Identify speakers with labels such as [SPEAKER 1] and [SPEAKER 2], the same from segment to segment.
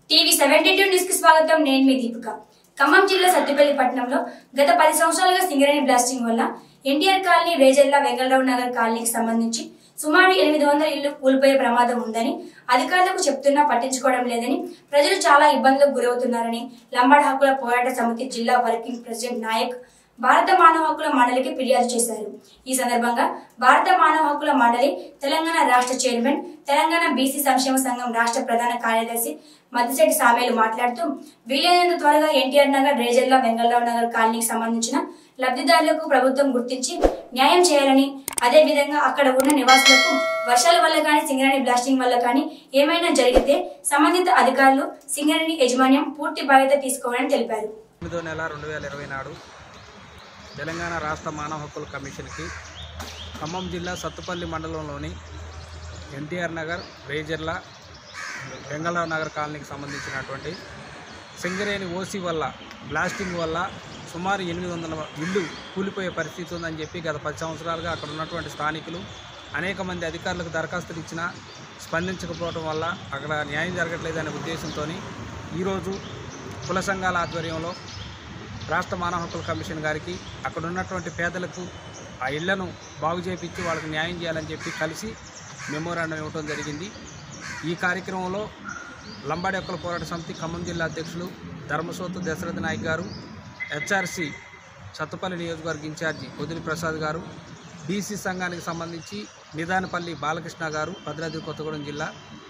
[SPEAKER 1] TV seventy two news కి స్వాగతం నేను మీ దీపిక ఖమ్మం జిల్లా సత్తుపల్లి పట్టణంలో గత పది సంవత్సరాలుగా సింగరేణి బ్లాస్టింగ్ వల్ల ఎన్టీఆర్ కాలనీ రేజల్లా వెంగళరావు నగర్ కాలనీకి సంబంధించి సుమారు ఎనిమిది వందల ఇళ్లు కూలిపోయే ప్రమాదం ఉందని అధికారులకు చెప్తున్నా పట్టించుకోవడం లేదని ప్రజలు చాలా ఇబ్బందులకు గురవుతున్నారని లంబాడ్ హక్కుల పోరాట సమితి జిల్లా వర్కింగ్ ప్రెసిడెంట్ నాయక్ భారత మానవ హక్కుల మండలికి ఫిర్యాదు చేశారు ఈ సందర్భంగా భారత మానవ హక్కుల మండలి తెలంగాణ రాష్ట్ర చైర్మన్ తెలంగాణ బీసీ సంక్షేమ సంఘం రాష్ట్ర ప్రధాన కార్యదర్శి మద్దిశెట్టి సామేలు మాట్లాడుతూ వీలైనంత త్వరగా ఎన్టీఆర్ నగర్ రేజల్లా వెంగళరావు నగర్ కాలనీకి సంబంధించిన లబ్ధిదారులకు ప్రభుత్వం గుర్తించి న్యాయం చేయాలని అదే విధంగా అక్కడ ఉన్న నివాసులకు వర్షాల వల్ల కానీ సింగరేణి బ్లాస్టింగ్ వల్ల కానీ ఏమైనా జరిగితే సంబంధిత అధికారులు సింగరేణి యాజమాన్యం పూర్తి బాధ్యత తీసుకోవాలని తెలిపారు
[SPEAKER 2] ఎనిమిదో నెల రెండు వేల ఇరవై నాడు తెలంగాణ రాష్ట్ర మానవ హక్కుల కమిషన్కి ఖమ్మం జిల్లా సత్తుపల్లి మండలంలోని ఎన్టీఆర్ నగర్ రేజర్ల బెంగళూరు నగర్ కాలనీకి సంబంధించినటువంటి సింగరేణి ఓసీ వల్ల బ్లాస్టింగ్ వల్ల సుమారు ఎనిమిది వందల ఇల్లు కూలిపోయే పరిస్థితి ఉందని చెప్పి గత పది సంవత్సరాలుగా అక్కడ ఉన్నటువంటి స్థానికులు అనేక మంది అధికారులకు దరఖాస్తులు ఇచ్చినా స్పందించకపోవడం వల్ల అక్కడ న్యాయం జరగట్లేదనే ఉద్దేశంతో ఈరోజు కుల సంఘాల ఆధ్వర్యంలో రాష్ట్ర మానవ హక్కుల కమిషన్ గారికి అక్కడ ఉన్నటువంటి పేదలకు ఆ ఇళ్లను బాగు చేపించి వాళ్ళకి న్యాయం చేయాలని చెప్పి కలిసి మెమోరాండం ఇవ్వడం జరిగింది ఈ కార్యక్రమంలో లంబాడి హక్కుల పోరాట సమితి ఖమ్మం జిల్లా అధ్యక్షులు ధర్మసోతు దశరథ నాయక్ గారు హెచ్ఆర్సి సత్తుపల్లి నియోజకవర్గ ఇన్ఛార్జి కొద్దిలి ప్రసాద్ గారు బీసీ సంఘానికి సంబంధించి నిదానపల్లి బాలకృష్ణ గారు భద్రాద్రి కొత్తగూడెం జిల్లా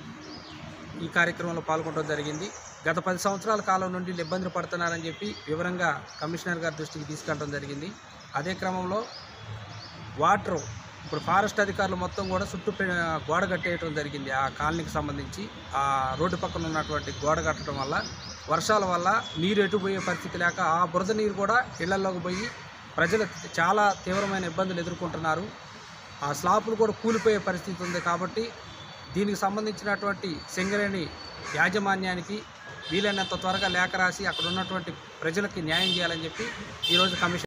[SPEAKER 2] ఈ కార్యక్రమంలో పాల్గొనడం జరిగింది గత పది సంవత్సరాల కాలం నుండి వీళ్ళు ఇబ్బందులు పడుతున్నారని చెప్పి వివరంగా కమిషనర్ గారి దృష్టికి తీసుకెళ్ళడం జరిగింది అదే క్రమంలో వాటర్ ఇప్పుడు ఫారెస్ట్ అధికారులు మొత్తం కూడా చుట్టూ పె- గోడ కట్టేయడం జరిగింది ఆ కాలనీకి సంబంధించి ఆ రోడ్డు పక్కన ఉన్నటువంటి గోడ కట్టడం వల్ల వర్షాల వల్ల నీరు ఎటుపోయే పరిస్థితి లేక ఆ బురద నీరు కూడా ఇళ్లలోకి పోయి ప్రజలు చాలా తీవ్రమైన ఇబ్బందులు ఎదుర్కొంటున్నారు ఆ స్లాపులు కూడా కూలిపోయే పరిస్థితి ఉంది కాబట్టి దీనికి సంబంధించినటువంటి సింగరేణి యాజమాన్యానికి వీలైనంత త్వరగా లేఖ రాసి అక్కడ ఉన్నటువంటి ప్రజలకి న్యాయం చేయాలని చెప్పి ఈరోజు కమిషన్